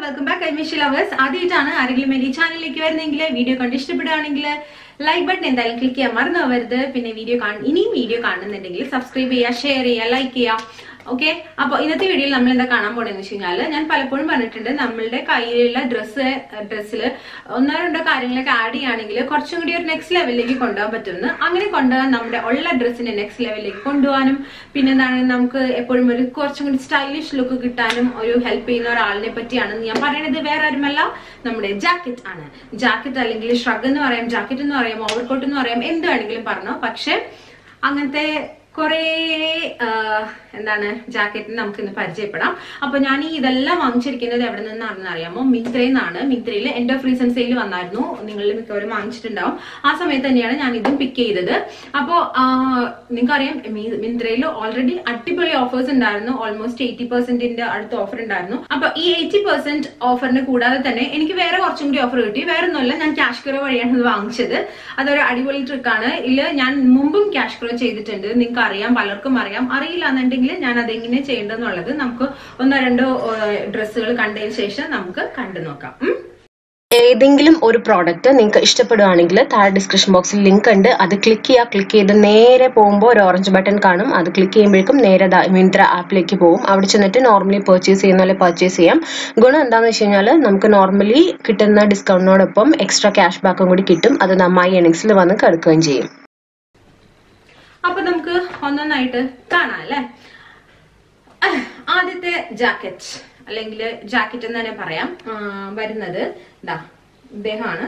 Welcome back ഐമിഷി lovers ആദ്യമായിട്ടാണ് ആരെങ്കിലും എന്റെ ഈ ചാനലിലേക്ക് വരുന്നെങ്കിൽ വീഡിയോ കണ്ട് ഇഷ്ടപ്പെടുകയാണെങ്കിൽ ലൈക്ക് ബട്ടൺ എന്തായാലും ക്ലിക്ക് ചെയ്യാൻ മറന്നു പോകരുത് പിന്നെ വീഡിയോ ഇനിയും വീഡിയോ കാണുന്നുണ്ടെങ്കിൽ സബ്സ്ക്രൈബ് ചെയ്യുക ഷെയർ ചെയ്യുക ലൈക്ക് ചെയ്യുക ഓക്കെ അപ്പൊ ഇന്നത്തെ വീഡിയോയിൽ നമ്മൾ എന്താ കാണാൻ പോണെന്ന് വെച്ച് കഴിഞ്ഞാല് ഞാൻ പലപ്പോഴും പറഞ്ഞിട്ടുണ്ട് നമ്മളുടെ കയ്യിലുള്ള ഡ്രസ്സ് ഡ്രസ്സിൽ ഒന്നോ രണ്ടോ കാര്യങ്ങളൊക്കെ ആഡ് ചെയ്യുകയാണെങ്കിൽ കുറച്ചും കൂടി ഒരു നെക്സ്റ്റ് ലെവലിലേക്ക് കൊണ്ടുപോകാൻ പറ്റുമെന്ന് അങ്ങനെ കൊണ്ടുപോകാൻ നമ്മുടെ ഉള്ള ഡ്രസ്സിനെ നെക്സ്റ്റ് ലെവലിലേക്ക് കൊണ്ടുപോകാനും പിന്നെ എന്താണ് നമുക്ക് എപ്പോഴും ഒരു കുറച്ചും കൂടി സ്റ്റൈലിഷ് ലുക്ക് കിട്ടാനും ഒരു ഹെൽപ്പ് ചെയ്യുന്ന ഒരാളിനെ പറ്റിയാണ് ഞാൻ പറയുന്നത് വേറെ ആരുമല്ല നമ്മുടെ ജാക്കറ്റ് ആണ് ജാക്കറ്റ് അല്ലെങ്കിൽ ഷ്രഗ് എന്ന് പറയാം ജാക്കറ്റ് എന്ന് പറയാം ഓവർകോട്ട് എന്ന് പറയാം എന്ത് വേണമെങ്കിലും പറഞ്ഞോ പക്ഷെ അങ്ങനത്തെ കുറേ എന്താണ് ജാക്കറ്റിന് നമുക്ക് ഇന്ന് പരിചയപ്പെടാം അപ്പൊ ഞാൻ ഈ ഇതെല്ലാം വാങ്ങിച്ചിരിക്കുന്നത് എവിടെ നിന്നാണെന്ന് അറിയാമോ മിന്ത്രയിൽ നിന്നാണ് മിന്ത്രയിൽ എൻഡ് ഓഫ് റീസൺ സെയിൽ വന്നായിരുന്നു നിങ്ങൾ മിക്കവരും വാങ്ങിച്ചിട്ടുണ്ടാവും ആ സമയത്ത് തന്നെയാണ് ഞാൻ ഇതും പിക്ക് ചെയ്തത് അപ്പോ നിങ്ങൾക്കറിയാം മിന്ത്രയിൽ ഓൾറെഡി അടിപൊളി ഓഫേഴ്സ് ഉണ്ടായിരുന്നു ഓൾമോസ്റ്റ് എയ്റ്റി പെർസെന്റിന്റെ അടുത്ത് ഓഫർ ഉണ്ടായിരുന്നു അപ്പൊ ഈ എയ്റ്റി പെർസെന്റ് ഓഫറിന് കൂടാതെ തന്നെ എനിക്ക് വേറെ കുറച്ചും കൂടി ഓഫർ കിട്ടി വേറെ ഒന്നുമല്ല ഞാൻ ക്യാഷ് ക്രോ വഴിയാണ് ഇത് വാങ്ങിച്ചത് അതൊരു അടിപൊളി ട്രിക്കാണ് ഇല്ല ഞാൻ മുമ്പും ക്യാഷ് ക്രോ ചെയ്തിട്ടുണ്ട് നിങ്ങൾക്ക് അറിയാം പലർക്കും അറിയാം അറിയില്ല എന്നുണ്ടെങ്കിൽ ഞാൻ അതെങ്ങനെ ചെയ്യേണ്ടതെന്നുള്ളത് നമുക്ക് ഒന്നോ രണ്ടോ ഡ്രസ്സുകൾ കണ്ടതിന് ശേഷം നമുക്ക് കണ്ടു നോക്കാം ഉം. ഏതെങ്കിലും ഒരു പ്രോഡക്റ്റ് നിങ്ങൾക്ക് ഇഷ്ടപ്പെടുകയാണെങ്കിൽ താഴെ ഡിസ്ക്രിപ്ഷൻ ബോക്സിൽ ലിങ്ക് ഉണ്ട് അത് ക്ലിക്ക് ചെയ്യുക ക്ലിക്ക് ചെയ്ത് നേരെ പോകുമ്പോൾ ഒരു ഓറഞ്ച് ബട്ടൺ കാണും അത് ക്ലിക്ക് ചെയ്യുമ്പോഴേക്കും നേരെ ദാ മിന്ത്ര ആപ്പിലേക്ക് പോകും അവിടെ ചെന്നിട്ട് നോർമലി പർച്ചേസ് ചെയ്യുന്ന പോലെ പർച്ചേസ് ചെയ്യാം ഗുണം എന്താണെന്ന് വെച്ച് കഴിഞ്ഞാൽ നമുക്ക് നോർമലി കിട്ടുന്ന ഡിസ്കൗണ്ടിനോടൊപ്പം എക്സ്ട്രാ ക്യാഷ് ബാക്കും കൂടി കിട്ടും അത് നന്നായി എണിക്സിൽ വന്ന് കിടക്കുകയും ചെയ്യും അപ്പൊ നമുക്ക് ഒന്നൊന്നായിട്ട് കാണാം അല്ലെ ആദ്യത്തെ ജാക്കറ്റ് അല്ലെങ്കിൽ ജാക്കറ്റ് എന്ന് തന്നെ പറയാം ആ, വരുന്നത് ഇതാ ഇദ്ദേഹമാണ്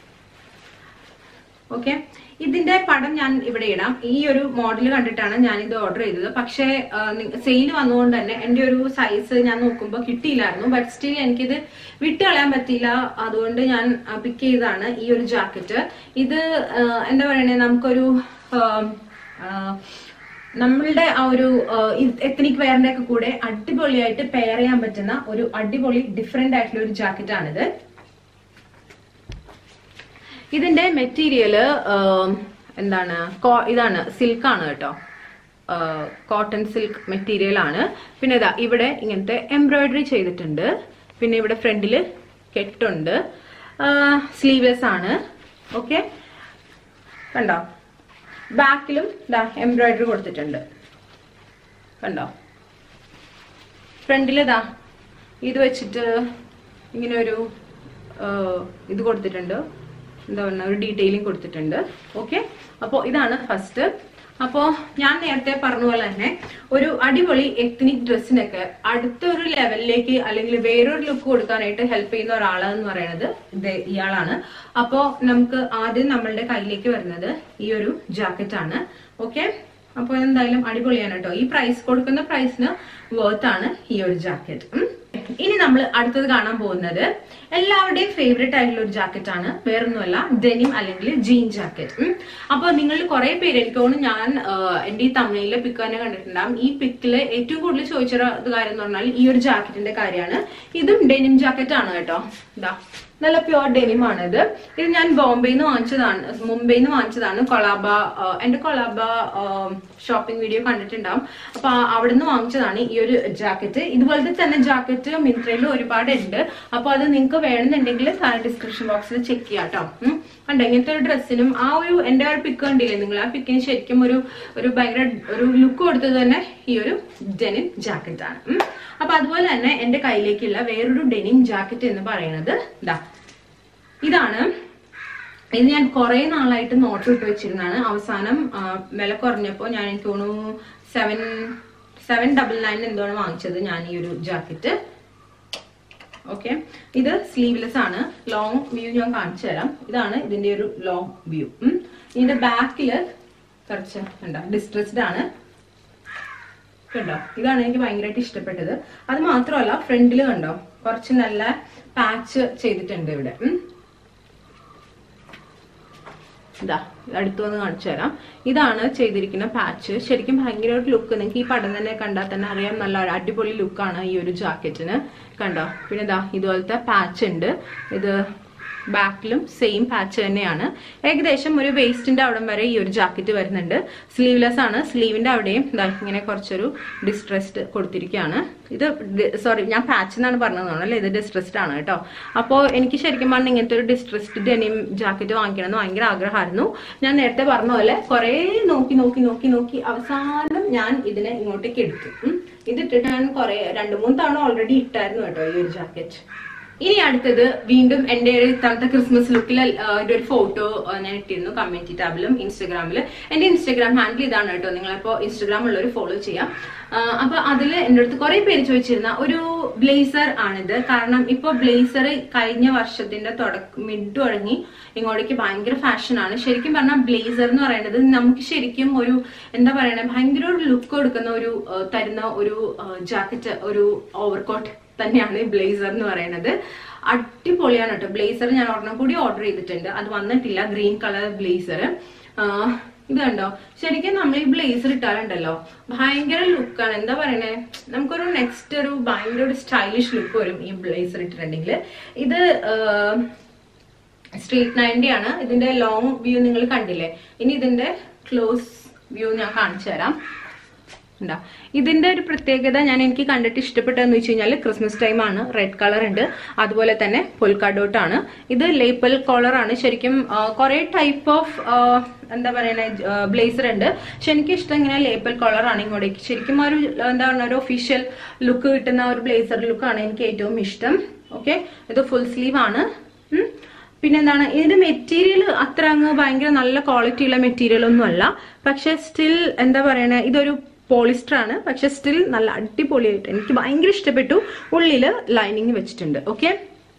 ഓക്കെ ഇതിന്റെ പടം ഞാൻ ഇവിടെ ഇടാം ഈ ഒരു മോഡൽ കണ്ടിട്ടാണ് ഞാൻ ഇത് ഓർഡർ ചെയ്തത് പക്ഷേ സെയിൽ വന്നുകൊണ്ട് തന്നെ എന്റെ ഒരു സൈസ് ഞാൻ നോക്കുമ്പോൾ കിട്ടിയില്ലായിരുന്നു ബട്ട് സ്റ്റിൽ എനിക്കിത് വിട്ട് കളയാൻ പറ്റിയില്ല അതുകൊണ്ട് ഞാൻ പിക്ക് ചെയ്തതാണ് ഈ ഒരു ജാക്കറ്റ് ഇത് ആ, എന്താ പറയണേ നമുക്കൊരു ആം, ആ, നമ്മളുടെ ആ ഒരു എത്നിക് വെയറിന്റെ ഒക്കെ കൂടെ അടിപൊളിയായിട്ട് പെയർ ചെയ്യാൻ പറ്റുന്ന ഒരു അടിപൊളി ഡിഫറെന്റ് ആയിട്ടുള്ള ഒരു ജാക്കറ്റ് ആണിത് ഇതിന്റെ മെറ്റീരിയല് എന്താണ് കോ- ഇതാണ് സിൽക്കാണ് കേട്ടോ കോട്ടൺ സിൽക്ക് മെറ്റീരിയൽ ആണ് പിന്നെ ഇതാ ഇവിടെ ഇങ്ങനത്തെ എംബ്രോയിഡറി ചെയ്തിട്ടുണ്ട് പിന്നെ ഇവിടെ ഫ്രണ്ടില് കെട്ടുണ്ട് സ്ലീവ്ലെസ് ആണ് ഓക്കെ കണ്ടോ ബാക്കിലും ഇതാ എംബ്രോയിഡറി കൊടുത്തിട്ടുണ്ട് കണ്ടോ ഫ്രണ്ടിൽ ഇതാ ഇത് വെച്ചിട്ട് ഇങ്ങനെ ഒരു ആ, ഇത് കൊടുത്തിട്ടുണ്ട് എന്താ പറയുക ഒരു ഡീറ്റെയിലിംഗ് കൊടുത്തിട്ടുണ്ട് ഓക്കെ അപ്പോൾ ഇതാണ് ഫസ്റ്റ് അപ്പോൾ ഞാൻ നേരത്തെ പറഞ്ഞ പോലെ തന്നെ ഒരു അടിപൊളി എത്നിക് ഡ്രസ്സിനൊക്കെ അടുത്ത ഒരു ലെവലിലേക്ക് അല്ലെങ്കിൽ വേറൊരു ലുക്ക് കൊടുക്കാനായിട്ട് ഹെൽപ്പ് ചെയ്യുന്ന ഒരാളെന്ന് പറയുന്നത് ഇത് ഇയാളാണ് അപ്പോൾ നമുക്ക് ആദ്യം നമ്മളുടെ കയ്യിലേക്ക് വരുന്നത് ഈ ഒരു ജാക്കറ്റ് ആണ് ഓക്കെ അപ്പോൾ എന്തായാലും അടിപൊളിയാണ് കേട്ടോ ഈ പ്രൈസ് കൊടുക്കുന്ന പ്രൈസിന് വർത്ത് ആണ് ഈ ഒരു ജാക്കറ്റ് ഇനി നമ്മൾ അടുത്തത് കാണാൻ പോകുന്നത് എല്ലാവരുടെയും ഫേവറേറ്റ് ആയിട്ടുള്ള ഒരു ജാക്കറ്റ് ആണ് വേറൊന്നുമല്ല ഡെനിം അല്ലെങ്കിൽ ജീൻ ജാക്കറ്റ് അപ്പോൾ നിങ്ങൾ കുറെ പേര് എനിക്ക് തോന്നുന്നു ഞാൻ ആ, എന്റെ ഈ തമിഴിലെ പിക്ക് തന്നെ കണ്ടിട്ടുണ്ടാകും ഈ പിക്കില് ഏറ്റവും കൂടുതൽ ചോദിച്ച കാര്യം എന്ന് പറഞ്ഞാൽ ഈ ഒരു ജാക്കറ്റിന്റെ കാര്യമാണ് ഇതും ഡെനിം ജാക്കറ്റ് ആണ് കേട്ടോ ഇതാ നല്ല പ്യുവർ ഡെനിം ആണ് ഇത് ഇത് ഞാൻ ബോംബെയിൽ നിന്ന് വാങ്ങിച്ചതാണ് മുംബൈയിൽ നിന്ന് വാങ്ങിച്ചതാണ് കൊളാബ ആ, എന്റെ കൊളാബ ഷോപ്പിംഗ് വീഡിയോ കണ്ടിട്ടുണ്ടാവും അപ്പൊ ആ- അവിടെ നിന്ന് വാങ്ങിച്ചതാണ് ഈ ഒരു ജാക്കറ്റ് ഇതുപോലത്തെ തന്നെ ജാക്കറ്റ് മിന്ത്രയിൽ ഒരുപാട് ഉണ്ട് അപ്പൊ അത് നിങ്ങൾക്ക് വേണമെന്നുണ്ടെങ്കിൽ താഴെ ഡിസ്ക്രിപ്ഷൻ ബോക്സിൽ ചെക്ക് ചെയ്യാം കേട്ടോ ഉം. കണ്ടോ ഇങ്ങനത്തെ ഒരു ഡ്രസ്സിനും ആ ഒരു എന്റെ ഒരു പിക്ക് കണ്ടില്ലേ നിങ്ങൾ ആ പിക്കിന് ശരിക്കും ഒരു ഒരു ഭയങ്കര ഒരു ലുക്ക് കൊടുത്തത് തന്നെ ഈ ഒരു ഡെനിം ജാക്കറ്റ് ആണ് ഉം. അപ്പൊ അതുപോലെ തന്നെ എന്റെ കയ്യിലേക്കുള്ള വേറൊരു ഡെനിം ജാക്കറ്റ് എന്ന് പറയുന്നത് ഇതാ ഇതാണ് ഇത് ഞാൻ കുറെ നാളായിട്ട് നോട്ട് ഇട്ട് വെച്ചിരുന്നതാണ് അവസാനം ആ, വില കുറഞ്ഞപ്പോൾ ഞാൻ എനിക്ക് തോന്നുന്നു സെവൻ സെവൻ ഡബിൾ നയൻ എന്താണ് വാങ്ങിച്ചത് ഞാൻ ഈ ഒരു ജാക്കറ്റ് ഓക്കെ ഇത് സ്ലീവ്ലെസ് ആണ് ലോങ് വ്യൂ ഞാൻ കാണിച്ചു തരാം ഇതാണ് ഇതിന്റെ ഒരു ലോങ് വ്യൂ ഇതിന്റെ ബാക്കില് കുറച്ച് എന്താ ഡിസ്ട്രസ്ഡ് ആണ് കണ്ടോ ഇതാണ് എനിക്ക് ഭയങ്കരമായിട്ട് ഇഷ്ടപ്പെട്ടത് അത് മാത്രമല്ല ഫ്രണ്ടിൽ കണ്ടോ കുറച്ച് നല്ല പാച്ച് ചെയ്തിട്ടുണ്ട് ഇവിടെ ഉം. ഇതാ അടുത്ത് വന്ന് കാണിച്ചു തരാം ഇതാണ് ചെയ്തിരിക്കുന്ന പാച്ച് ശരിക്കും ഭയങ്കര ഒരു ലുക്ക് നിങ്ങൾക്ക് ഈ പടം തന്നെ കണ്ടാൽ തന്നെ അറിയാം നല്ല അടിപൊളി ലുക്കാണ് ഈ ഒരു ജാക്കറ്റിന് കണ്ടോ പിന്നെ ഇതാ ഇതുപോലത്തെ പാച്ച് ഉണ്ട് ഇത് ബാക്കിലും സെയിം പാച്ച് തന്നെയാണ് ഏകദേശം ഒരു വേസ്റ്റിന്റെ അവിടം വരെ ഈ ഒരു ജാക്കറ്റ് വരുന്നുണ്ട് സ്ലീവ്ലെസ് ആണ് സ്ലീവിന്റെ അവിടെയും ദാ ഇങ്ങനെ കുറച്ചൊരു ഡിസ്ട്രസ്ഡ് കൊടുത്തിരിക്കുകയാണ് ഇത് സോറി ഞാൻ പാച്ച് എന്നാണ് പറഞ്ഞത് അല്ലേ ഇത് ഡിസ്ട്രസ്ഡ് ആണ് കേട്ടോ അപ്പോൾ എനിക്ക് ശരിക്കും പറഞ്ഞാൽ ഇങ്ങനത്തെ ഒരു ഡിസ്ട്രസ്ഡ് ഡെനിം ജാക്കറ്റ് വാങ്ങിക്കണം എന്ന് ഭയങ്കര ആഗ്രഹമായിരുന്നു ഞാൻ നേരത്തെ പറഞ്ഞ പോലെ കുറേ നോക്കി നോക്കി നോക്കി നോക്കി അവസാനം ഞാൻ ഇതിനെ ഇങ്ങോട്ടേക്ക് എടുത്തു ഉം. ഇതിട്ടിട്ട് ഞാൻ കുറെ രണ്ട് മൂന്ന് തവണ ഓൾറെഡി ഇട്ടായിരുന്നു കേട്ടോ ഈ ഒരു ജാക്കറ്റ് ഇനി അടുത്തത് വീണ്ടും എന്റെ ഒരു ഇത്തവണത്തെ ക്രിസ്മസ് ലുക്കിൽ ഒരു ഫോട്ടോ ഞാൻ ഇട്ടിരുന്നു കമ്മ്യൂണിറ്റി ടാബിലും ഇൻസ്റ്റഗ്രാമിൽ എന്റെ ഇൻസ്റ്റഗ്രാം ഹാൻഡിൽ ഇതാണ് കേട്ടോ നിങ്ങളിപ്പോ ഇൻസ്റ്റഗ്രാം ഉള്ളവർ ഫോളോ ചെയ്യാം ആ, അപ്പൊ അതിൽ എൻ്റെ അടുത്ത് കുറെ പേര് ചോദിച്ചിരുന്ന ഒരു ബ്ലേസർ ആണിത് കാരണം ഇപ്പൊ ബ്ലേസർ കഴിഞ്ഞ വർഷത്തിന്റെ തുടക്കം മിഡ് തുടങ്ങി ഇങ്ങോട്ടേക്ക് ഭയങ്കര ഫാഷൻ ആണ് ശരിക്കും പറഞ്ഞാൽ ബ്ലേസർ എന്ന് പറയുന്നത് നമുക്ക് ശരിക്കും ഒരു എന്താ പറയണേ ഭയങ്കര ഒരു ലുക്ക് കൊടുക്കുന്ന ഒരു ആ, തരുന്ന ഒരു ജാക്കറ്റ് ഒരു ഓവർകോട്ട് തന്നെയാണ് ബ്ലേസർ എന്ന് പറയുന്നത് അടിപൊളിയാണ് കേട്ടോ ബ്ലേസർ ഞാൻ ഒരെണ്ണം കൂടി ഓർഡർ ചെയ്തിട്ടുണ്ട് അത് വന്നിട്ടില്ല ഗ്രീൻ കളർ ബ്ലേസർ ഇത് കണ്ടോ ശരിക്കും നമ്മൾ ഈ ബ്ലേസർ ഇട്ടാലുണ്ടല്ലോ ഭയങ്കര ലുക്കാണ് എന്താ പറയണേ നമുക്കൊരു നെക്സ്റ്റ് ഒരു ഭയങ്കര ഒരു സ്റ്റൈലിഷ് ലുക്ക് വരും ഈ ബ്ലേസർ ഇട്ടിട്ടുണ്ടെങ്കിൽ ഇത് സ്ട്രീറ്റ് നയൻറ്റി ആണ് ഇതിന്റെ ലോങ് വ്യൂ നിങ്ങൾ കണ്ടില്ലേ ഇനി ഇതിന്റെ ക്ലോസ് വ്യൂ ഞാൻ കാണിച്ചു തരാം ഉണ്ടാ ഇതിന്റെ ഒരു പ്രത്യേകത ഞാൻ എനിക്ക് കണ്ടിട്ട് ഇഷ്ടപ്പെട്ടതെന്ന് വെച്ച് കഴിഞ്ഞാൽ ക്രിസ്മസ് ടൈം ആണ് റെഡ് കളർ ഉണ്ട് അതുപോലെ തന്നെ പൊൽക്കാഡോട്ട് ആണ് ഇത് ലേപ്പൽ കോളർ ആണ് ശരിക്കും കുറെ ടൈപ്പ് ഓഫ് എന്താ പറയണ ബ്ലേസർ ഉണ്ട് പക്ഷെ എനിക്ക് ഇഷ്ടം ഇങ്ങനെ ലേപ്പൽ കോളർ ആണ് ഇങ്ങോട്ടേക്ക് ശരിക്കും ആ ഒരു എന്താ പറയുക ഒരു ഒഫീഷ്യൽ ലുക്ക് കിട്ടുന്ന ഒരു ബ്ലേസർ ലുക്കാണ് എനിക്ക് ഏറ്റവും ഇഷ്ടം ഓക്കെ ഇത് ഫുൾ സ്ലീവ് ആണ് ഉം. പിന്നെന്താണ് ഇതിന്റെ മെറ്റീരിയൽ അത്ര അങ്ങ് ഭയങ്കര നല്ല ക്വാളിറ്റി ഉള്ള മെറ്റീരിയൽ ഒന്നും അല്ല പക്ഷെ സ്റ്റിൽ എന്താ പറയണേ ഇതൊരു പോളിസ്റ്റർ ആണ് പക്ഷെ സ്റ്റിൽ നല്ല അടിപൊളിയായിട്ട് എനിക്ക് ഭയങ്കര ഇഷ്ടപ്പെട്ടു ഉള്ളില് ലൈനിങ് വെച്ചിട്ടുണ്ട് ഓക്കെ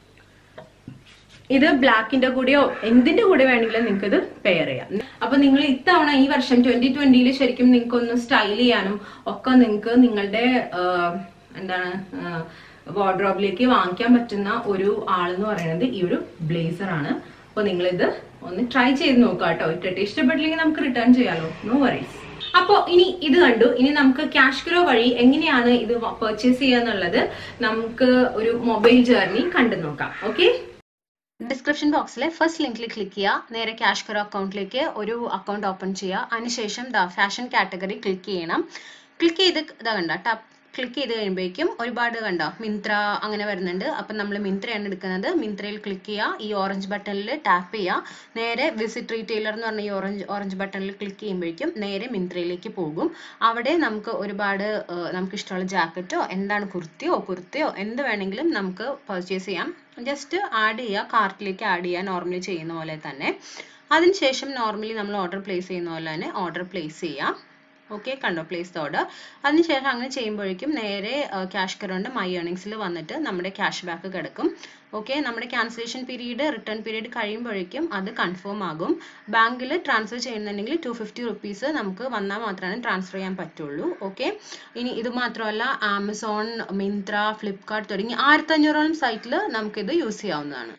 ഇത് ബ്ലാക്കിന്റെ കൂടെയോ എന്തിന്റെ കൂടെ വേണമെങ്കിലും നിങ്ങൾക്ക് ഇത് പെയർ ചെയ്യാം അപ്പൊ നിങ്ങൾ ഇത്തവണ ഈ വർഷം ട്വന്റി ട്വന്റിയിൽ ശരിക്കും നിങ്ങൾക്ക് ഒന്ന് സ്റ്റൈൽ ചെയ്യാനും ഒക്കെ നിങ്ങൾക്ക് നിങ്ങളുടെ ആ, എന്താണ് വാർഡ്രോബിലേക്ക് വാങ്ങിക്കാൻ പറ്റുന്ന ഒരു ആളെന്ന് പറയുന്നത് ഈ ഒരു ബ്ലേസർ ആണ് അപ്പൊ നിങ്ങൾ ഇത് ഒന്ന് ട്രൈ ചെയ്ത് നോക്കുക കേട്ടോ ഇട്ടിട്ട് ഇഷ്ടപ്പെട്ടില്ലെങ്കിൽ നമുക്ക് റിട്ടേൺ ചെയ്യാലോ നോ വറീസ് അപ്പോ ഇനി ഇത് കണ്ടു ഇനി നമുക്ക് ക്യാഷ് ക്രോ വഴി എങ്ങനെയാണ് ഇത് പർച്ചേസ് ചെയ്യുക എന്നുള്ളത് നമുക്ക് ഒരു മൊബൈൽ ജേർണി കണ്ടു നോക്കാം ഓക്കെ ഡിസ്ക്രിപ്ഷൻ ബോക്സിലെ ഫസ്റ്റ് ലിങ്കിൽ ക്ലിക്ക് ചെയ്യുക നേരെ ക്യാഷ് കറോ അക്കൗണ്ടിലേക്ക് ഒരു അക്കൗണ്ട് ഓപ്പൺ ചെയ്യുക അതിനുശേഷം ദാ ഫാഷൻ കാറ്റഗറി ക്ലിക്ക് ചെയ്യണം ക്ലിക്ക് ചെയ്ത് ഇതാ കണ്ട ടാപ്പ് ക്ലിക്ക് ചെയ്ത് കഴിയുമ്പോഴേക്കും ഒരുപാട് കണ്ടോ മിന്ത്ര അങ്ങനെ വരുന്നുണ്ട് അപ്പം നമ്മൾ മിന്ത്രയാണ് എടുക്കുന്നത് മിന്ത്രയിൽ ക്ലിക്ക് ചെയ്യുക ഈ ഓറഞ്ച് ബട്ടണിൽ ടാപ്പ് ചെയ്യുക നേരെ വിസിറ്റ് റീറ്റെയിലർ എന്ന് പറഞ്ഞ ഈ ഓറഞ്ച് ഓറഞ്ച് ബട്ടണിൽ ക്ലിക്ക് ചെയ്യുമ്പോഴേക്കും നേരെ മിന്ത്രയിലേക്ക് പോകും അവിടെ നമുക്ക് ഒരുപാട് ഏർ, നമുക്ക് ഇഷ്ടമുള്ള ജാക്കറ്റോ എന്താണ് കുർത്തിയോ കുർത്തയോ എന്ത് വേണമെങ്കിലും നമുക്ക് പർച്ചേസ് ചെയ്യാം ജസ്റ്റ് ആഡ് ചെയ്യുക കാർട്ടിലേക്ക് ആഡ് ചെയ്യുക നോർമലി ചെയ്യുന്ന പോലെ തന്നെ അതിനുശേഷം നോർമലി നമ്മൾ ഓർഡർ പ്ലേസ് ചെയ്യുന്ന പോലെ തന്നെ ഓർഡർ പ്ലേസ് ചെയ്യാം ഓക്കെ കണ്ടോ പ്ലേസ് ഓർഡർ അതിനുശേഷം അങ്ങനെ ചെയ്യുമ്പോഴേക്കും നേരെ ക്യാഷ് കറണ്ട് മൈ ഏർണിങ്സിൽ വന്നിട്ട് നമ്മുടെ ക്യാഷ് ബാക്ക് കിടക്കും ഓക്കെ നമ്മുടെ ക്യാൻസലേഷൻ പീരീഡ് റിട്ടേൺ പീരീഡ് കഴിയുമ്പോഴേക്കും അത് കൺഫേം ആകും ബാങ്കിൽ ട്രാൻസ്ഫർ ചെയ്യുന്നുണ്ടെങ്കിൽ ടു ഫിഫ്റ്റി റുപ്പീസ് നമുക്ക് വന്നാൽ മാത്രമേ ട്രാൻസ്ഫർ ചെയ്യാൻ പറ്റുള്ളൂ ഓക്കെ ഇനി ഇത് മാത്രമല്ല ആമസോൺ മിന്ത്ര ഫ്ലിപ്കാർട്ട് തുടങ്ങി ആയിരത്തഞ്ഞൂറോളം സൈറ്റിൽ നമുക്കിത് യൂസ് ചെയ്യാവുന്നതാണ്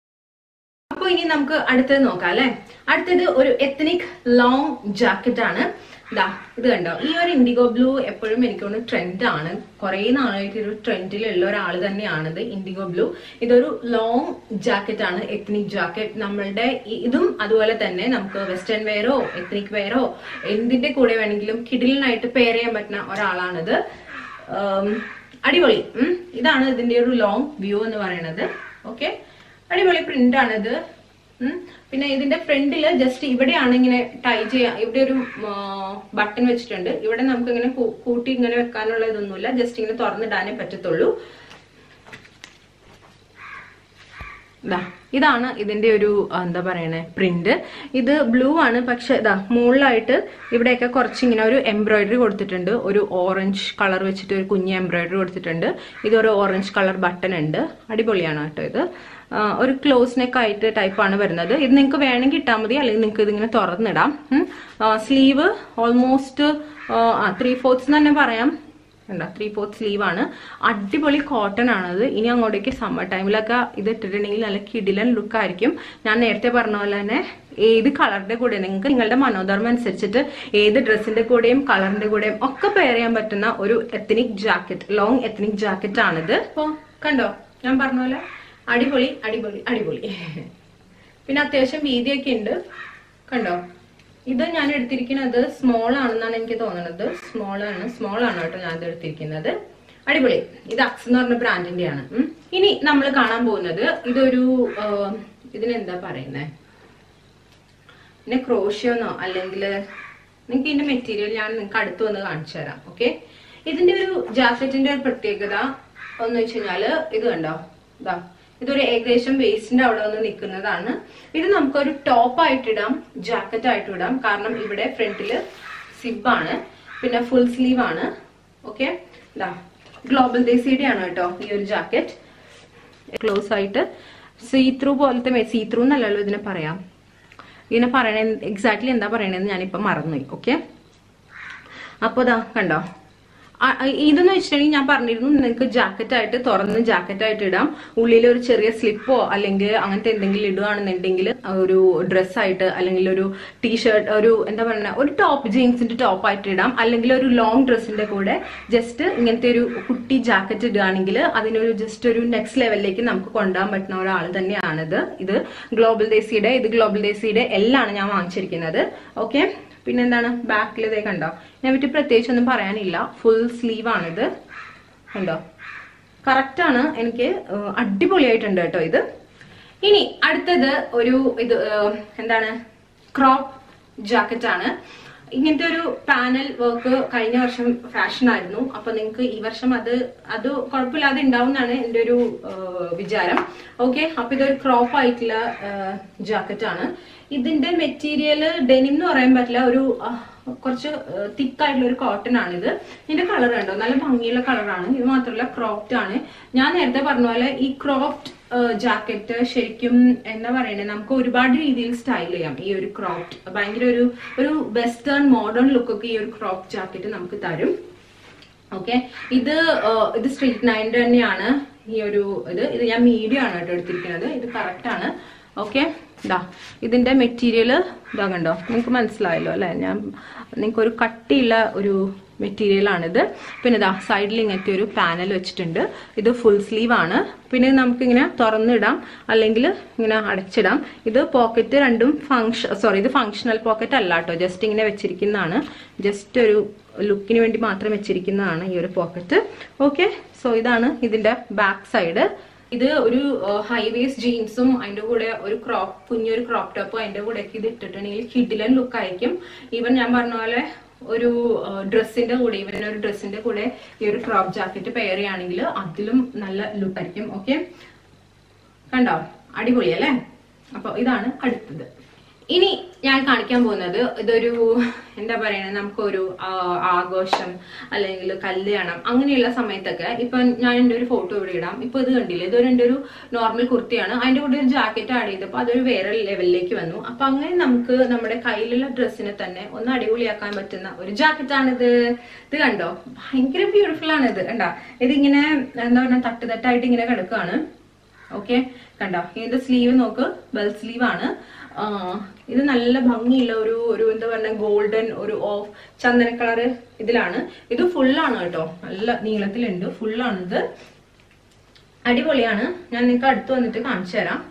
അപ്പൊ ഇനി നമുക്ക് അടുത്തത് നോക്കാം അല്ലെ അടുത്തത് ഒരു എത്തനിക് ലോങ് ജാക്കറ്റ് ആണ് ഇതാ ഇത് കണ്ടോ ഈ ഒരു ഇൻഡിഗോ ബ്ലൂ എപ്പോഴും എനിക്ക് തോന്നുന്നു ട്രെൻഡ് ആണ് കുറെ നാളായിട്ട് ഒരു ട്രെൻഡിലുള്ള ഒരാൾ തന്നെയാണിത് ഇൻഡിഗോ ബ്ലൂ ഇതൊരു ലോങ് ജാക്കറ്റ് ആണ് എത്നിക് ജാക്കറ്റ് നമ്മളുടെ ഈ- ഇതും അതുപോലെ തന്നെ നമുക്ക് വെസ്റ്റേൺ വെയറോ എത്നിക് വെയറോ എന്തിന്റെ കൂടെ വേണമെങ്കിലും കിഡിലിനായിട്ട് പെയർ ചെയ്യാൻ പറ്റുന്ന ഒരാളാണിത് ഉം, അടിപൊളി ഉം. ഇതാണ് ഇതിന്റെ ഒരു ലോങ് വ്യൂ എന്ന് പറയുന്നത് ഓക്കെ അടിപൊളി പ്രിന്റ് ആണിത് ഉം. പിന്നെ ഇതിന്റെ ഫ്രണ്ടില് ജസ്റ്റ് ഇവിടെയാണ് ഇങ്ങനെ ടൈ ചെയ്യാൻ ഇവിടെ ഒരു ബട്ടൺ വെച്ചിട്ടുണ്ട് ഇവിടെ നമുക്ക് ഇങ്ങനെ കൂ- കൂട്ടി ഇങ്ങനെ വെക്കാനുള്ള ഇതൊന്നുമില്ല ജസ്റ്റ് ഇങ്ങനെ തുറന്നിടാനേ പറ്റത്തുള്ളൂ ദാ ഇതാണ് ഇതിന്റെ ഒരു ആ, എന്താ പറയണേ പ്രിന്റ് ഇത് ബ്ലൂ ആണ് പക്ഷെ ഇതാ മുകളിലായിട്ട് ഇവിടെയൊക്കെ കുറച്ച് ഇങ്ങനെ ഒരു എംബ്രോയിഡറി കൊടുത്തിട്ടുണ്ട് ഒരു ഓറഞ്ച് കളർ വെച്ചിട്ട് ഒരു കുഞ്ഞ് എംബ്രോയിഡറി കൊടുത്തിട്ടുണ്ട് ഇതൊരു ഓറഞ്ച് കളർ ബട്ടൺ ഉണ്ട് അടിപൊളിയാണ് കേട്ടോ ഇത് ആ, ഒരു ക്ലോസ് നെക്ക് ആയിട്ട് ടൈപ്പാണ് വരുന്നത് ഇത് നിങ്ങൾക്ക് വേണമെങ്കിൽ ഇട്ടാൽ മതി അല്ലെങ്കിൽ നിങ്ങൾക്ക് ഇതിങ്ങനെ തുറന്നിടാം സ്ലീവ് ഓൾമോസ്റ്റ് ത്രീ ഫോർത്ത് തന്നെ പറയാം ഉണ്ടോ ത്രീ ഫോർത്ത് സ്ലീവ് ആണ് അടിപൊളി കോട്ടൺ ആണത് ഇനി അങ്ങോട്ടേക്ക് സമ്മർ ടൈമിലൊക്കെ ഇത് ഇട്ടിട്ടുണ്ടെങ്കിൽ നല്ല കിടിലൻ ലുക്ക് ആയിരിക്കും ഞാൻ നേരത്തെ പറഞ്ഞ പോലെ തന്നെ ഏത് കളറിന്റെ കൂടെ നിങ്ങൾക്ക് നിങ്ങളുടെ മനോധർമ്മം അനുസരിച്ചിട്ട് ഏത് ഡ്രസ്സിന്റെ കൂടെയും കളറിന്റെ കൂടെയും ഒക്കെ പെയർ ചെയ്യാൻ പറ്റുന്ന ഒരു ethnic jacket long ethnic jacket ആണിത് അപ്പൊ കണ്ടോ ഞാൻ പറഞ്ഞ പോലെ അടിപൊളി അടിപൊളി അടിപൊളി പിന്നെ അത്യാവശ്യം വീതിയൊക്കെ ഉണ്ട് കണ്ടോ ഇത് ഞാൻ എടുത്തിരിക്കുന്നത് സ്മോൾ ആണെന്നാണ് എനിക്ക് തോന്നുന്നത് സ്മോൾ ആണ് സ്മോൾ ആണ് കേട്ടോ ഞാൻ ഇത് എടുത്തിരിക്കുന്നത് അടിപൊളി ഇത് അക്സ് എന്ന് പറഞ്ഞ ബ്രാൻഡിന്റെ ആണ് ഉം. ഇനി നമ്മൾ കാണാൻ പോകുന്നത് ഇതൊരു ആ, ഇതിനെന്താ പറയുന്നേ പിന്നെ ക്രോഷ്യോന്നോ അല്ലെങ്കിൽ നിങ്ങൾക്ക് ഇതിന്റെ മെറ്റീരിയൽ ഞാൻ നിങ്ങൾക്ക് അടുത്ത് വന്ന് കാണിച്ചു തരാം ഓക്കെ ഇതിന്റെ ഒരു ജാക്കറ്റിന്റെ ഒരു പ്രത്യേകത എന്ന് വെച്ച് കഴിഞ്ഞാല് ഇത് കണ്ടോ ഇതാ ഇതൊരു ഏകദേശം വേസ്റ്റിന്റെ അവിടെ വന്ന് നിൽക്കുന്നതാണ് ഇത് നമുക്കൊരു ടോപ്പ് ആയിട്ട് ഇടാം ജാക്കറ്റ് ആയിട്ട് ഇടാം കാരണം ഇവിടെ ഫ്രണ്ടില് സിബാണ് പിന്നെ ഫുൾ സ്ലീവ് ആണ് ഓക്കെ ഇതാ ഗ്ലോബൽ ദേശിയുടെ ആണ് കേട്ടോ ഈ ഒരു ജാക്കറ്റ് ക്ലോസ് ആയിട്ട് സീ ത്രൂ പോലത്തെ സീ ത്രൂ എന്നല്ലല്ലോ ഇതിനെ പറയാം ഇതിനെ പറയണ എക്സാക്ട്ലി എന്താ പറയണതെന്ന് ഞാനിപ്പോ മറന്നുപോയി ഓക്കെ അപ്പൊ ഇതാ കണ്ടോ ആ- ആ, ഇതെന്ന് വെച്ചിട്ടുണ്ടെങ്കിൽ ഞാൻ പറഞ്ഞിരുന്നു നിങ്ങൾക്ക് ജാക്കറ്റ് ആയിട്ട് തുറന്ന് ജാക്കറ്റ് ആയിട്ട് ഇടാം ഉള്ളിൽ ഒരു ചെറിയ സ്ലിപ്പോ അല്ലെങ്കിൽ അങ്ങനത്തെ എന്തെങ്കിലും ഇടുകയാണെന്നുണ്ടെങ്കിൽ ഒരു ഡ്രസ്സായിട്ട് അല്ലെങ്കിൽ ഒരു ടീഷർട്ട് ഒരു എന്താ പറയുക ഒരു ടോപ്പ് ജീൻസിന്റെ ടോപ്പ് ആയിട്ട് ഇടാം അല്ലെങ്കിൽ ഒരു ലോങ് ഡ്രസ്സിന്റെ കൂടെ ജസ്റ്റ് ഇങ്ങനത്തെ ഒരു കുട്ടി ജാക്കറ്റ് ഇടുകയാണെങ്കിൽ അതിനൊരു ജസ്റ്റ് ഒരു നെക്സ്റ്റ് ലെവലിലേക്ക് നമുക്ക് കൊണ്ടുപോകാൻ പറ്റുന്ന ഒരാൾ തന്നെയാണിത് ഇത് ഗ്ലോബൽ ദേശിയുടെ ഇത് ഗ്ലോബൽ ദേശിയുടെ എല്ലാണ് ഞാൻ വാങ്ങിച്ചിരിക്കുന്നത് ഓക്കെ പിന്നെന്താണ് ബാക്കിൽ ഇതേ കണ്ടോ ഇതിനെ പറ്റി പ്രത്യേകിച്ച് ഒന്നും പറയാനില്ല ഫുൾ സ്ലീവ് ആണിത് കണ്ടോ കറക്റ്റ് ആണ് എനിക്ക് ഏഹ്, അടിപൊളിയായിട്ടുണ്ട് കേട്ടോ ഇത് ഇനി അടുത്തത് ഒരു ഇത് ഏഹ്, എന്താണ് ക്രോപ്പ് ജാക്കറ്റ് ആണ് ഇങ്ങനത്തെ ഒരു പാനൽ വർക്ക് കഴിഞ്ഞ വർഷം ഫാഷൻ ആയിരുന്നു അപ്പൊ നിങ്ങൾക്ക് ഈ വർഷം അത് അത് കുഴപ്പമില്ലാതെ ഉണ്ടാവും എന്നാണ് എൻ്റെ ഒരു ഏഹ്, വിചാരം ഓക്കെ അപ്പൊ ഇതൊരു ക്രോപ്പ് ആയിട്ടുള്ള ജാക്കറ്റ് ആണ് ഇതിന്റെ മെറ്റീരിയൽ ഡെനിം എന്ന് പറയാൻ പറ്റില്ല ഒരു ആ, കുറച്ച് തിക്ക് ആയിട്ടുള്ള ഒരു കോട്ടൺ ആണിത് ഇതിന്റെ കളർ കണ്ടോ നല്ല ഭംഗിയുള്ള കളറാണ് ഇത് മാത്രമല്ല ക്രോപ്റ്റ് ആണ് ഞാൻ നേരത്തെ പറഞ്ഞ പോലെ ഈ ക്രോപ്റ്റ് ജാക്കറ്റ് ശരിക്കും എന്താ പറയണേ നമുക്ക് ഒരുപാട് രീതിയിൽ സ്റ്റൈൽ ചെയ്യാം ഈ ഒരു ക്രോപ്റ്റ് ഭയങ്കര ഒരു ഒരു വെസ്റ്റേൺ മോഡേൺ ലുക്കൊക്കെ ഈ ഒരു ക്രോപ്പ് ജാക്കറ്റ് നമുക്ക് തരും ഓക്കെ ഇത് ആ, ഇത് സ്ട്രീറ്റ് നയൻ്റെ തന്നെയാണ് ഈ ഒരു ഇത് ഇത് ഞാൻ മീഡിയം ആണ് കേട്ടോ എടുത്തിരിക്കുന്നത് ഇത് കറക്റ്റ് ആണ് ഓക്കെ ഇതാ ഇതിന്റെ മെറ്റീരിയൽ ഇതാ കണ്ടോ നിങ്ങൾക്ക് മനസ്സിലായല്ലോ അല്ലെ ഞാൻ നിങ്ങൾക്ക് ഒരു കട്ടിയുള്ള ഒരു മെറ്റീരിയൽ ആണിത് പിന്നെ ഇതാ സൈഡിൽ ഇങ്ങനത്തെ ഒരു പാനൽ വെച്ചിട്ടുണ്ട് ഇത് ഫുൾ സ്ലീവ് ആണ് പിന്നെ നമുക്കിങ്ങനെ തുറന്നിടാം അല്ലെങ്കിൽ ഇങ്ങനെ അടച്ചിടാം ഇത് പോക്കറ്റ് രണ്ടും ഫങ്ഷൻ സോറി ഇത് ഫങ്ഷണൽ പോക്കറ്റ് അല്ല കേട്ടോ ജസ്റ്റ് ഇങ്ങനെ വെച്ചിരിക്കുന്നതാണ് ജസ്റ്റ് ഒരു ലുക്കിന് വേണ്ടി മാത്രം വെച്ചിരിക്കുന്നതാണ് ഈ ഒരു പോക്കറ്റ് ഓക്കെ സോ ഇതാണ് ഇതിന്റെ ബാക്ക് സൈഡ് ഇത് ഒരു ഹൈവേസ് ജീൻസും അതിന്റെ കൂടെ ഒരു ക്രോപ്പ് കുഞ്ഞൊരു ക്രോപ്പ് ടോപ്പും അതിന്റെ കൂടെ ഒക്കെ ഇത് ഇട്ടിട്ടുണ്ടെങ്കിൽ കിഡിലൻ ലുക്ക് ആയിരിക്കും ഈവൻ ഞാൻ പറഞ്ഞ പോലെ ഒരു ഡ്രസ്സിന്റെ കൂടെ ഇവൻ ഒരു ഡ്രസ്സിന്റെ കൂടെ ഈ ഒരു ക്രോപ്പ് ജാക്കറ്റ് പെയർ ചെയ്യുകയാണെങ്കിൽ അതിലും നല്ല ലുക്ക് ആയിരിക്കും ഓക്കെ കണ്ടോ അടിപൊളി അല്ലേ അപ്പൊ ഇതാണ് അടുത്തത് ഇനി ഞാൻ കാണിക്കാൻ പോകുന്നത് ഇതൊരു എന്താ പറയണത് നമുക്കൊരു ആ, ആഘോഷം അല്ലെങ്കിൽ കല്യാണം അങ്ങനെയുള്ള സമയത്തൊക്കെ ഇപ്പൊ ഞാൻ എൻ്റെ ഒരു ഫോട്ടോ ഇവിടെ ഇടാം ഇപ്പൊ ഇത് കണ്ടില്ലേ ഇതൊരു എൻ്റെ ഒരു നോർമൽ കുർത്തിയാണ് അതിന്റെ കൂടെ ഒരു ജാക്കറ്റ് ആഡ് ചെയ്തപ്പോൾ അതൊരു വേറെ ലെവലിലേക്ക് വന്നു അപ്പൊ അങ്ങനെ നമുക്ക് നമ്മുടെ കയ്യിലുള്ള ഡ്രസ്സിനെ തന്നെ ഒന്ന് അടിപൊളിയാക്കാൻ പറ്റുന്ന ഒരു ജാക്കറ്റാണിത് ഇത് കണ്ടോ ഭയങ്കര ബ്യൂട്ടിഫുൾ ആണ് ഇത് കണ്ടോ ഇതിങ്ങനെ എന്താ പറയുക തട്ട് തട്ടായിട്ട് ഇങ്ങനെ കിടക്കുകയാണ് ഓക്കെ കണ്ടോ ഇതിന്റെ സ്ലീവ് നോക്ക് ബെൽ സ്ലീവ് ആണ് ആ, ഇത് നല്ല ഭംഗിയുള്ള ഒരു ഒരു എന്താ പറയുക ഗോൾഡൻ ഒരു ഓഫ് ചന്ദന കളറ് ഇതിലാണ് ഇത് ഫുള്ളാണ് കേട്ടോ നല്ല നീളത്തിലുണ്ട് ഫുള്ളാണ് ഇത് അടിപൊളിയാണ് ഞാൻ നിങ്ങൾക്ക് അടുത്ത് വന്നിട്ട് കാണിച്ചു തരാം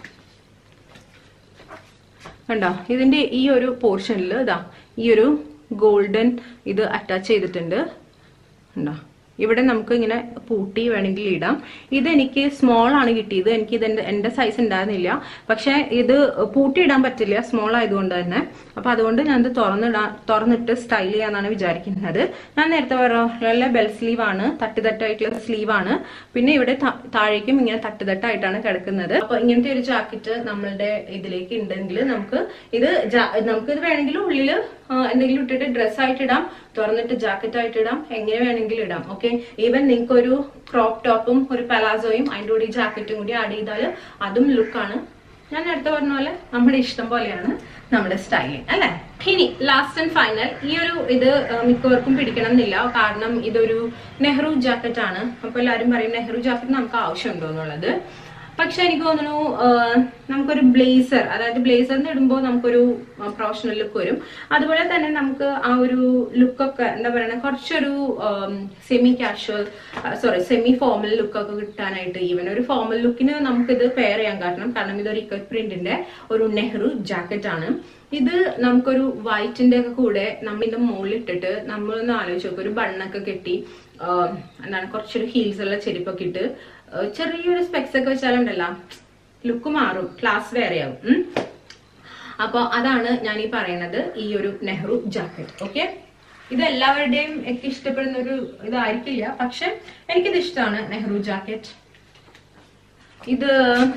കണ്ടോ ഇതിന്റെ ഈ ഒരു പോർഷനിൽ ഇതാ ഈ ഒരു ഗോൾഡൻ ഇത് അറ്റാച്ച് ചെയ്തിട്ടുണ്ട് കണ്ടോ ഇവിടെ നമുക്ക് ഇങ്ങനെ പൂട്ടി വേണമെങ്കിൽ ഇടാം ഇത് എനിക്ക് സ്മോൾ ആണ് കിട്ടിയത് എനിക്ക് ഇത് എന്റെ എന്റെ സൈസ് ഉണ്ടായിരുന്നില്ല പക്ഷെ ഇത് പൂട്ടി ഇടാൻ പറ്റില്ല സ്മോൾ ആയതുകൊണ്ട് തന്നെ അപ്പൊ അതുകൊണ്ട് ഞാൻ ഇത് തുറന്നിടാൻ തുറന്നിട്ട് സ്റ്റൈൽ ചെയ്യാന്നാണ് വിചാരിക്കുന്നത് ഞാൻ നേരത്തെ പറഞ്ഞ ബെൽ സ്ലീവ് ആണ് തട്ടുതട്ടായിട്ടുള്ള സ്ലീവ് ആണ് പിന്നെ ഇവിടെ ത- താഴേക്കും ഇങ്ങനെ തട്ടുതട്ടായിട്ടാണ് കിടക്കുന്നത് അപ്പൊ ഇങ്ങനത്തെ ഒരു ജാക്കറ്റ് നമ്മളുടെ ഇതിലേക്ക് ഉണ്ടെങ്കിൽ നമുക്ക് ഇത് ജാ- നമുക്ക് ഇത് വേണമെങ്കിൽ ഉള്ളില് ആ, എന്തെങ്കിലും ഇട്ടിട്ട് ഡ്രസ് ആയിട്ട് ഇടാം തുറന്നിട്ട് ജാക്കറ്റ് ആയിട്ട് ഇടാം എങ്ങനെ വേണമെങ്കിലും ഇടാം ഓക്കെ ഈവൻ നിങ്ങൾക്ക് ഒരു ക്രോപ്പ് ടോപ്പും ഒരു പലാസോയും അതിൻ്റെ കൂടി ജാക്കറ്റും കൂടി ആഡ് ചെയ്താൽ അതും ലുക്കാണ് ഞാൻ നേരത്തെ പറഞ്ഞ പോലെ നമ്മുടെ ഇഷ്ടം പോലെയാണ് നമ്മുടെ സ്റ്റൈലിംഗ് അല്ലെ ഇനി ലാസ്റ്റ് ആൻഡ് ഫൈനൽ ഈ ഒരു ഇത് ആ, മിക്കവർക്കും പിടിക്കണം എന്നില്ല കാരണം ഇതൊരു നെഹ്റു ജാക്കറ്റ് ആണ് അപ്പൊ എല്ലാവരും പറയും നെഹ്റു ജാക്കറ്റ് നമുക്ക് ആവശ്യമുണ്ടോ എന്നുള്ളത് പക്ഷെ എനിക്ക് തോന്നുന്നു ആഹ്, നമുക്കൊരു ബ്ലേസർ അതായത് ബ്ലേസറിന് ഇടുമ്പോൾ നമുക്കൊരു പ്രൊഫഷണൽ ലുക്ക് വരും അതുപോലെ തന്നെ നമുക്ക് ആ ഒരു ലുക്കൊക്കെ എന്താ പറയുക കുറച്ചൊരു semi casual sorry semi formal ലുക്കൊക്കെ കിട്ടാനായിട്ട് ഈവൻ ഒരു ഫോമൽ ലുക്കിന് നമുക്കിത് പെയർ ചെയ്യാൻ കാരണം കാരണം ഇതൊരു ഇക്കറ്റ് പ്രിന്റിന്റെ ഒരു നെഹ്റു ജാക്കറ്റ് ആണ് ഇത് നമുക്കൊരു വൈറ്റിന്റെ ഒക്കെ കൂടെ നമ്മൾ ഇതിന്റെ മുകളിൽ ഇട്ടിട്ട് നമ്മളൊന്ന് ആലോചിച്ച് നോക്കുക ഒരു ബണ്ണൊക്കെ കെട്ടി ആഹ്, എന്താണ് കുറച്ചൊരു ഹീൽസ് ഉള്ള ചെരുപ്പൊക്കെ ഇട്ട് ആഹ്, ചെറിയൊരു സ്പെക്സ് ഒക്കെ വെച്ചാലുണ്ടല്ലോ ലുക്ക് മാറും ക്ലാസ് വേറെ ആവും ഉം. അപ്പോൾ അതാണ് ഞാൻ ഈ പറയുന്നത് ഈ ഒരു നെഹ്റു ജാക്കറ്റ് ഓക്കെ ഇത് എല്ലാവരുടെയും ഒക്കെ ഇഷ്ടപ്പെടുന്ന ഒരു ഇതായിരിക്കില്ല പക്ഷെ എനിക്കിത് ഇഷ്ടമാണ് നെഹ്റു ജാക്കറ്റ് ഇത്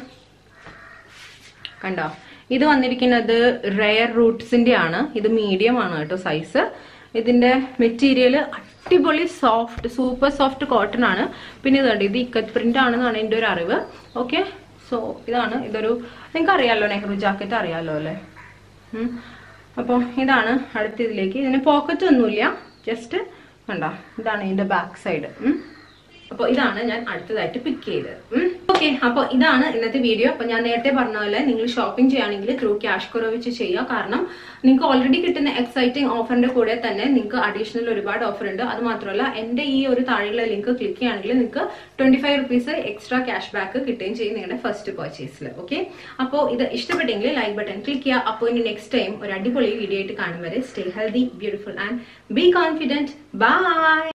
കണ്ടോ ഇത് വന്നിരിക്കുന്നത് റെയർ റൂട്ട്സിന്റെ ആണ് ഇത് മീഡിയം ആണ് കേട്ടോ സൈസ് ഇതിന്റെ മെറ്റീരിയൽ അടിപൊളി സോഫ്റ്റ് സൂപ്പർ സോഫ്റ്റ് കോട്ടൺ ആണ് പിന്നെ ഇത് കണ്ടോ ഇത് ഇക്കത്ത് പ്രിന്റ് ആണെന്നാണ് എൻ്റെ ഒരു അറിവ് ഓക്കെ സോ ഇതാണ് ഇതൊരു നിങ്ങൾക്ക് അറിയാലോ നെഹ്റു ജാക്കറ്റ് അറിയാലോ അല്ലേ ഉം. അപ്പോൾ ഇതാണ് അടുത്ത ഇതിലേക്ക് ഇതിന് പോക്കറ്റ് ഒന്നുമില്ല ജസ്റ്റ് കണ്ടോ ഇതാണ് ഇതിന്റെ ബാക്ക് സൈഡ് അപ്പോൾ ഇതാണ് ഞാൻ അടുത്തതായിട്ട് പിക്ക് ചെയ്തത് ഓക്കെ അപ്പോൾ ഇതാണ് ഇന്നത്തെ വീഡിയോ അപ്പോൾ ഞാൻ നേരത്തെ പറഞ്ഞ പോലെ നിങ്ങൾ ഷോപ്പിംഗ് ചെയ്യുകയാണെങ്കിൽ ത്രൂ ക്യാഷ് കുറവ് വെച്ച് ചെയ്യുക കാരണം നിങ്ങൾക്ക് ഓൾറെഡി കിട്ടുന്ന എക്സൈറ്റിംഗ് ഓഫറിന്റെ കൂടെ തന്നെ നിങ്ങൾക്ക് അഡീഷണൽ ഒരുപാട് ഓഫർ ഉണ്ട് അത് മാത്രമല്ല എൻ്റെ ഈ ഒരു താഴെയുള്ള ലിങ്ക് ക്ലിക്ക് ചെയ്യുകയാണെങ്കിൽ നിങ്ങൾക്ക് twenty five rupees extra cash back കിട്ടുകയും ചെയ്യും നിങ്ങളുടെ ഫസ്റ്റ് പർച്ചേസിൽ ഓക്കെ അപ്പോൾ ഇത് ഇഷ്ടപ്പെട്ടെങ്കിൽ ലൈക്ക് ബട്ടൺ ക്ലിക്ക് ചെയ്യുക അപ്പോൾ ഇനി നെക്സ്റ്റ് ടൈം ഒരു അടിപൊളി വീഡിയോ ആയിട്ട് കാണും വരെ stay healthy beautiful and be confident by